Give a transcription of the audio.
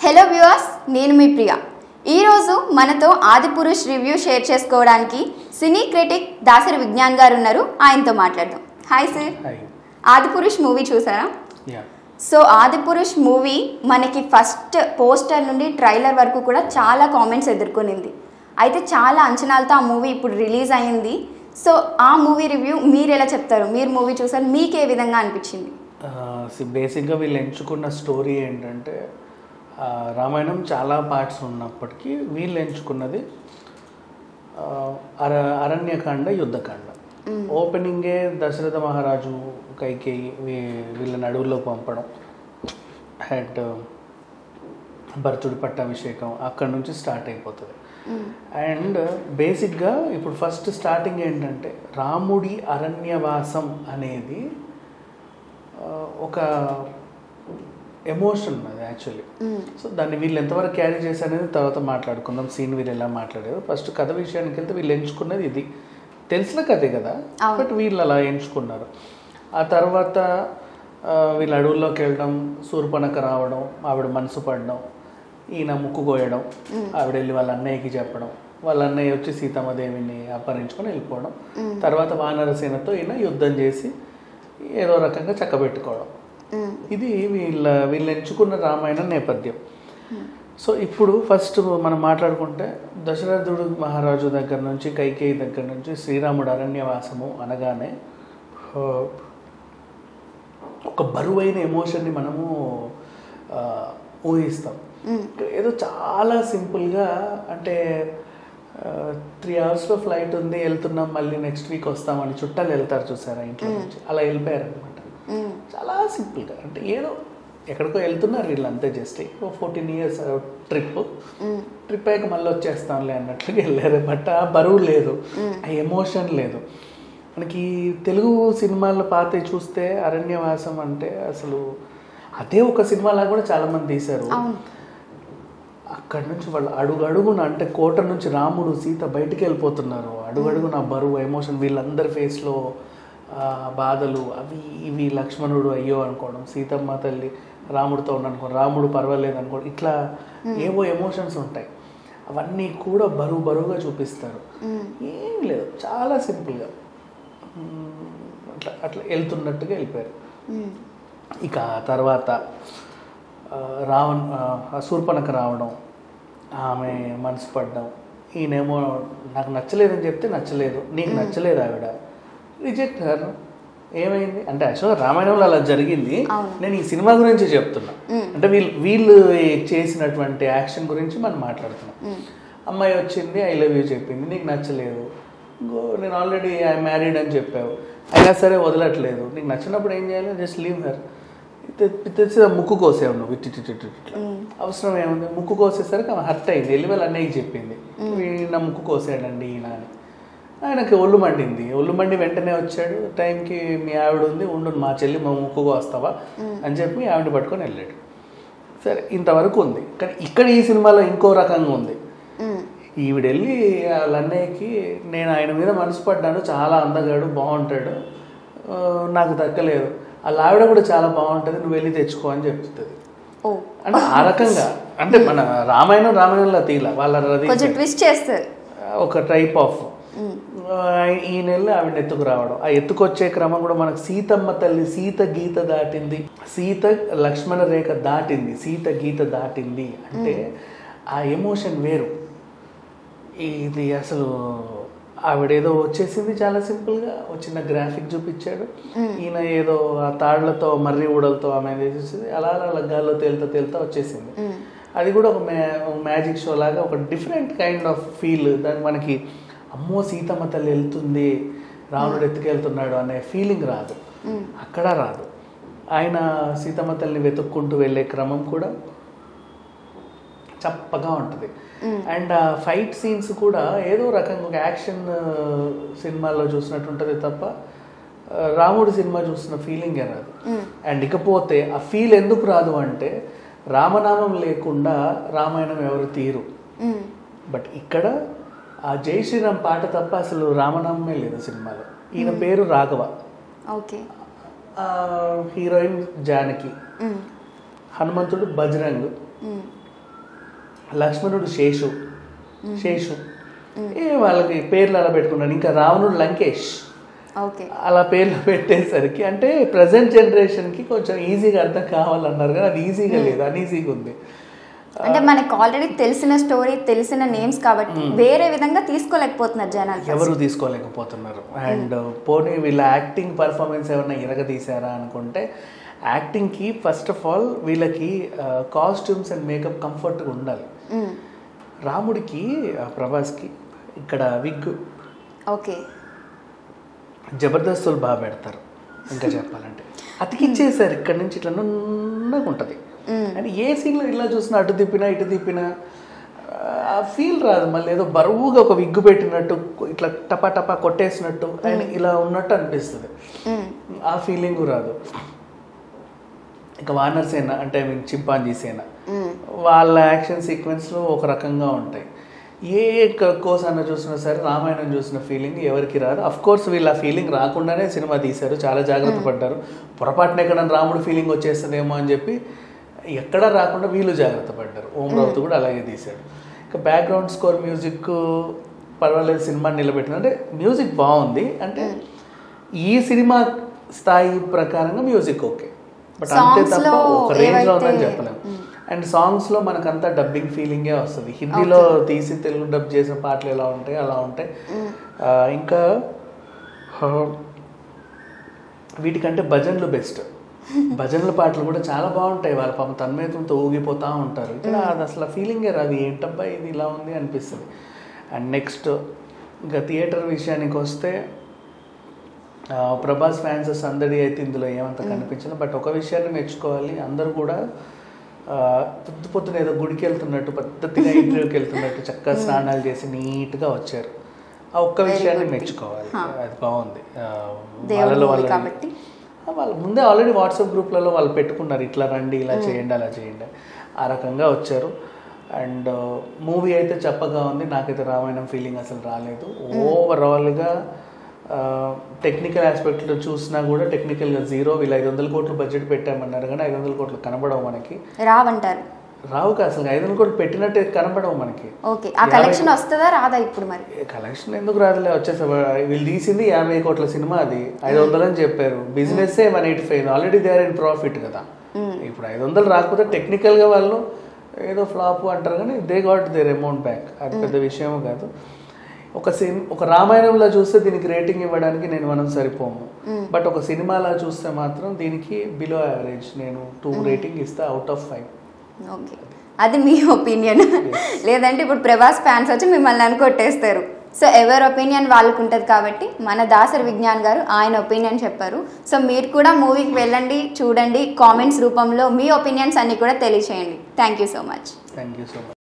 Hello viewers నేను మీ ప్రియ ఈరోజు మనతో ఆదిపురుష్ రివ్యూ షేర్ చేసుకోవడానికి సినీ క్రిటిక్ దాసరి విజ్ఞాన్ గారు ఉన్నారు ఆయనతో మాట్లాడదాం hi sir hi Adipurush movie చూసారా యా సో ఆదిపురుష్ మూవీ మనకి ఫస్ట్ పోస్టర్ నుండి ట్రైలర్ వరకు కూడా చాలా కామెంట్స్ ఎదుర్కొనింది అయితే చాలా అంచనాలతో ఆ మూవీ ఇప్పుడు రిలీజ్ అయింది సో ఆ మూవీ రివ్యూ మీరు ఎలా చెప్తారు మీరు మూవీ చూసారు మీకు ఏ విధంగా అనిపించింది బేసిక్గా వీళ్ళు ఎంచుకున్న స్టోరీ ఏంటంటే ఆ, రామాయణం చాలా పార్ట్స్ ఉన్నప్పటికీ వీళ్ళు ఎంచుకున్నది ఆ, అర అరణ్యకాండ యుద్ధకాండ ఓపెనింగే దశరథ మహారాజు కైకేయి వీ- వీళ్ళని అడవుల్లోకి పంపడం అండ్ భరతుడి పట్టాభిషేకం అక్కడ నుంచి స్టార్ట్ అయిపోతుంది అండ్ బేసిక్గా ఇప్పుడు ఫస్ట్ స్టార్టింగ్ ఏంటంటే రాముడి అరణ్యవాసం అనేది ఆ, ఒక ఎమోషన్ అది యాక్చువల్లీ సో దాన్ని వీళ్ళు ఎంతవరకు క్యారీ చేశారనేది తర్వాత మాట్లాడుకుందాం సీన్ వీళ్ళు ఎలా మాట్లాడారు ఫస్ట్ కథ విషయానికి వెళ్తే వీళ్ళు ఎంచుకున్నది ఇది తెలిసిన కథే కదా అవును. బట్ వీళ్ళు అలా ఎంచుకున్నారు ఆ తర్వాత ఆ, వీళ్ళు అడవుల్లోకి వెళ్ళడం సూర్పనక రావడం ఆవిడ మనసు పడడం ఈయన ముక్కు కోయడం ఆవిడ వెళ్ళి వాళ్ళ అన్నయ్యకి చెప్పడం వాళ్ళ అన్నయ్య వచ్చి సీతమ్మదేవిని అపహరించుకొని వెళ్ళిపోవడం తర్వాత వానరసేనతో ఈయన యుద్ధం చేసి ఏదో రకంగా చక్కబెట్టుకోవడం మ్మ్. ఇది వీళ్ళ వీళ్ళు ఎంచుకున్న రామాయణ నేపథ్యం సో ఇప్పుడు ఫస్ట్ మనం మాట్లాడుకుంటే దశరథుడు మహారాజు దగ్గర నుంచి కైకేయి దగ్గర నుంచి శ్రీరాముడు అరణ్యవాసము అనగానే ఆ, ఒక బరువైన ఎమోషన్ని మనము ఆ, ఊహిస్తాం ఇక్కడ ఏదో చాలా సింపుల్గా అంటే త్రీ అవర్స్లో ఫ్లైట్ ఉంది వెళ్తున్నాం మళ్ళీ నెక్స్ట్ వీక్ వస్తామని చుట్టాలు వెళ్తారు చూసారా ఇంట్లో నుంచి అలా వెళ్ళిపోయారు అనమాట మ్మ్. చాలా సింపుల్గా అంటే ఏదో ఎక్కడికో వెళ్తున్నారు వీళ్ళు అంతే just fourteen years trip hmm. Trip అయ్యాక మళ్ళీ వచ్చేస్తాంలే అన్నట్లుగా వెళ్ళారు బట్ ఆ బరువు లేదు ఆ ఎమోషన్ లేదు మనకి తెలుగు సినిమాల పాత చూస్తే అరణ్యవాసం అంటే అసలు అదే ఒక సినిమాలా కూడా చాలామంది తీశారు అవును అక్కడ నుంచి వాళ్ళు అడుగు అడుగున అంటే కోట నుంచి రాముడు సీత బయటికి వెళ్ళిపోతున్నారు అడుగు అడుగున ఆ బరువు ఎమోషన్ వీళ్ళందరి ఫేస్లో బాధలు అవి ఇవి లక్ష్మణుడు అయ్యో అనుకోవడం సీతమ్మ తల్లి రాముడితో ఉన్నాను రాముడు పర్వాలేదు అనుకోవడం ఇట్లా ఏవో ఎమోషన్స్ ఉంటాయి అవన్నీ కూడా బరువు బరువుగా చూపిస్తారు మ్మ్. ఏం లేదు చాలా సింపుల్గా మ్మ్, అట్లా అట్లా వెళ్తున్నట్టుగా వెళ్ళిపోయారు మ్మ్. ఇక ఆ తర్వాత ఆ, రావణ్ ఆ, శూర్పణఖ రావడం ఆమె మనసు పడ్డం ఈయనేమో నాకు నచ్చలేదని చెప్తే నచ్చలేదు నీకు నచ్చలేదు ఆవిడ రిజెక్ట్ హర్ ఏమైంది అంటే యాక్చువల్గా రామాయణంలో అలా జరిగింది అవును. నేను ఈ సినిమా గురించి చెప్తున్నా మ్మ్. అంటే వీళ్ళు వీళ్ళు చేసినటువంటి యాక్షన్ గురించి మనం మాట్లాడుతున్నాం మ్మ్. అమ్మాయి వచ్చింది ఐ లవ్ యూ చెప్పింది నీకు నచ్చలేదు ఇంకో నేను ఆల్రెడీ ఐ మ్యారీడ్ అని చెప్పావు అయినా సరే వదలట్లేదు నీకు నచ్చినప్పుడు ఏం చేయాలి జస్ట్ లీవ్ హర్ తెచ్చి ముక్కు కోసేవు నువ్వు ఇటు ఇటు ఇటు ఇట్లా మ్మ్. అవసరం ఏముంది ముక్కు కోసేసరికి ఆమె హర్ట్ అయింది వెళ్ళి వాళ్ళ అన్నయ్యకి చెప్పింది ఈయన ముక్కు కోసాడండి ఈయన అని ఆయనకి ఒళ్ళు మండింది ఒళ్ళు మండి వెంటనే వచ్చాడు టైంకి మీ ఆవిడ ఉంది ఉండు మా చెల్లి మా ముక్కు కోస్తావా అని చెప్పి మీ ఆవిడ పట్టుకొని వెళ్ళాడు సరే ఇంతవరకు ఉంది కానీ ఇక్కడ ఈ సినిమాలో ఇంకో రకంగా ఉంది మ్మ్. ఈవిడ వెళ్ళి వాళ్ళ అన్నయ్యకి నేను ఆయన మీద మనసు పడ్డాను చాలా అందగాడు బాగుంటాడు ఆ, నాకు దక్కలేదు వాళ్ళ ఆవిడ కూడా చాలా బాగుంటుంది నువ్వు వెళ్ళి తెచ్చుకో అని చెప్తుంది ఓ అంటే ఆ రకంగా అంటే మన రామాయణం రామాయణంలో తీల వాళ్ళ అది కొంచెం ట్విస్ట్ చేస్తారు ఒక టైప్ ఆఫ్ మ్మ్. ఈ నెల ఆవిడ ఎత్తుకు రావడం ఆ ఎత్తుకొచ్చే క్రమం కూడా మనకు సీతమ్మ తల్లి సీత గీత దాటింది సీత లక్ష్మణ రేఖ దాటింది సీత గీత దాటింది అంటే ఆ ఎమోషన్ వేరు ఇది అసలు ఆవిడేదో వచ్చేసింది చాలా సింపుల్గా వచ్చిన గ్రాఫిక్ చూపించాడు ఈయన ఏదో ఆ తాళ్లతో మర్రి ఊడలతో ఆమె చేసేసింది అలా అలా గాల్లో తేలుతా తేలుతా వచ్చేసింది మ్మ్. అది కూడా ఒక మ్యా మ్యాజిక్ షో లాగా ఒక డిఫరెంట్ కైండ్ ఆఫ్ ఫీల్ దానికి మనకి అమ్మో సీతమ్మ తల్లి వెళ్తుంది రావణుడు ఎత్తుకెళ్తున్నాడు అనే ఫీలింగ్ రాదు మ్మ్. అక్కడ రాదు ఆయన సీతమ్మ తల్లిని వెతుక్కుంటూ వెళ్ళే క్రమం కూడా చప్పగా ఉంటుంది అండ్ ఆ ఫైట్ సీన్స్ కూడా ఏదో రకంగా ఒక యాక్షన్ సినిమాల్లో చూసినట్టు ఉంటుంది తప్ప ఆ, రాముడి సినిమా చూసిన ఫీలింగ్ రాదు మ్మ్. అండ్ ఇకపోతే ఆ ఫీల్ ఎందుకు రాదు అంటే రామనామం లేకుండా రామాయణం ఎవరు తీరు మ్మ్. బట్ ఇక్కడ ఆ జై శ్రీరామ్ పాట తప్ప అసలు రామనామమే లేదు సినిమాలో ఈయన పేరు రాఘవ ఓకే ఆ, హీరోయిన్ జానకి మ్మ్. హనుమంతుడు బజరంగ్ మ్మ్. లక్ష్మణుడు శేషు శేషు ఏ వాళ్ళకి పేర్లు అలా పెట్టుకున్నాడు ఇంకా రావణుడు లంకేష్ ఓకే అలా పేర్లు పెట్టేసరికి అంటే ప్రజెంట్ జనరేషన్కి కొంచెం ఈజీగా అర్థం కావాలన్నారు కానీ అది ఈజీగా లేదు అన్ఈజీగా ఉంది అంటే మనకు ఆల్రెడీ తెలిసిన స్టోరీ తెలిసిన నేమ్స్ కాబట్టి వేరే విధంగా తీసుకోలేకపోతున్నారు జనాలు ఎవరు తీసుకోలేకపోతున్నారు అండ్ పోనీ వీళ్ళ యాక్టింగ్ పర్ఫార్మెన్స్ ఏమన్నా ఇరగదీశారా అనుకుంటే యాక్టింగ్కి ఫస్ట్ ఆఫ్ ఆల్ వీళ్ళకి కాస్ట్యూమ్స్ అండ్ మేకప్ కంఫర్ట్గా ఉండాలి మ్మ్. రాముడికి ఆ, ప్రభాస్కి ఇక్కడ విగ్ ఓకే జబర్దస్తులు బాగా పెడతారు ఇంకా చెప్పాలంటే అతికిచ్చేసారు ఇక్కడ నుంచి ఇట్లా నున్నగా ఉంటుంది మ్మ్. అండ్ ఏ సీన్లో ఇలా చూసినా అటు తిప్పినా ఇటు తిప్పినా ఆ ఫీల్ రాదు మళ్ళీ ఏదో బరువుగా ఒక విగ్గు పెట్టినట్టు ఇట్లా టపా టపా కొట్టేసినట్టు అండ్ ఇలా ఉన్నట్టు అనిపిస్తుంది మ్మ్. ఆ ఫీలింగ్ రాదు ఇక వానర్ సేన అంటే ఐ మీన్ చింపాంజీ సేన మ్మ్. వాళ్ళ యాక్షన్ సీక్వెన్స్లో ఒక రకంగా ఉంటాయి ఏ కోసాన చూసినా సరే రామాయణం చూసిన ఫీలింగ్ ఎవరికి రాదు అఫ్ కోర్స్ వీళ్ళు ఆ ఫీలింగ్ రాకుండానే సినిమా తీశారు చాలా జాగ్రత్త పడ్డారు పొరపాటున ఎక్కడ రాముడు ఫీలింగ్ వచ్చేస్తుందేమో అని చెప్పి ఎక్కడా రాకుండా వీళ్ళు జాగ్రత్త పడ్డారు ఓం రావుత్ కూడా అలాగే తీశాడు ఇక బ్యాక్గ్రౌండ్ స్కోర్ మ్యూజిక్ పర్వాలేదు సినిమా నిలబెట్టిన అంటే మ్యూజిక్ బాగుంది అంటే ఈ సినిమా స్థాయి ప్రకారంగా మ్యూజిక్ ఓకే బట్ అంతే Songs తప్ప లో ఒక రేంజ్ లో ఉందని ఏవైతే- చెప్పలేము అండ్ సాంగ్స్ లో మనకంతా డబ్బింగ్ ఫీలింగే వస్తుంది హిందీలో తీసి తెలుగు డబ్ చేసిన పాటలు ఎలా ఉంటాయి అలా ఉంటాయి ఆ, ఇంకా ఆ, వీటికంటే భజనలు బెస్ట్ భజనల పాటలు కూడా చాలా బాగుంటాయి వాళ్ళ పాపం తన్మయతంతో ఊగిపోతూ ఉంటారు ఇక్కడ అది అసలు ఫీలింగే రాదు ఏంటబ్బా ఇది ఇలా ఉంది అనిపిస్తుంది అండ్ నెక్స్ట్ ఇంకా థియేటర్ విషయానికి వస్తే ఆ, ప్రభాస్ ఫ్యాన్స్ సందడి అయితే ఇందులో ఏమంత కనిపించదు బట్ ఒక విషయాన్ని మెచ్చుకోవాలి అందరూ కూడా ఆ, పొద్దు పొద్దున ఏదో గుడికి వెళ్తున్నట్టు పద్ధతిగా ఇంటర్వ్యూకి వెళ్తున్నట్టు చక్కగా స్నానాలు చేసి నీట్గా వచ్చారు ఆ ఒక్క విషయాన్ని మెచ్చుకోవాలి అది బాగుంది ఆ, దేవుడి వాళ్ళలో movie వాళ్ళ కాబట్టి. ఆ, వాళ్ళు ముందే ఆల్రెడీ వాట్సాప్ గ్రూప్లలో వాళ్ళు పెట్టుకున్నారు ఇట్లా రండి ఇలా చేయండి అలా చేయండి ఆ రకంగా వచ్చారు అండ్ మూవీ అయితే చెప్పగా ఉంది నాకైతే రామాయణం ఫీలింగ్ అసలు రాలేదు ఓవరాల్గా టెక్నికల్ ఆస్పెక్ట్లో చూసినా కూడా టెక్నికల్గా జీరో వీళ్ళు ఐదు వందల కోట్లు బడ్జెట్ పెట్టామన్నారు కానీ ఐదు వందల కోట్లు కనబడవు మనకి రావంటారు రావు కాదు అసలు ఐదు వందల కోట్లు పెట్టినట్టే కనబడవు మనకి ఓకే ఆ కలెక్షన్ వస్తుందా రాదా ఇప్పుడు మరి కలెక్షన్ ఎందుకు రాదులే వచ్చేసా వీళ్ళు తీసింది యాభై కోట్ల సినిమా అది ఐదు వందలు అని చెప్పారు business one eighty five already they are in profit కదా ఇప్పుడు ఐదు వందలు రాకపోతే టెక్నికల్గా వాళ్ళు ఏదో ఫ్లాప్ అంటారు కానీ they got their amount back అది పెద్ద విషయం కాదు ఒక సిన్ ఒక రామాయణంలో చూస్తే దీనికి రేటింగ్ ఇవ్వడానికి నేను మనం సరిపోము బట్ ఒక సినిమాలా చూస్తే మాత్రం దీనికి బిలో యావరేజ్ నేను టూ రేటింగ్ ఇస్తే అవుట్ ఆఫ్ ఫైవ్ ఓకే అది మీ ఒపీనియన్ లేదంటే ఇప్పుడు ప్రభాస్ ఫ్యాన్స్ వచ్చి మిమ్మల్ని అనుకొట్టేస్తారు సో ఎవరి ఒపీనియన్ వాళ్ళకు ఉంటుంది కాబట్టి మన దాసరి విజ్ఞాన్ గారు ఆయన ఒపీనియన్ చెప్పారు సో మీరు కూడా మూవీకి వెళ్ళండి చూడండి కామెంట్స్ రూపంలో మీ ఒపీనియన్స్ అన్ని కూడా తెలియచేయండి thank you so much thank you so much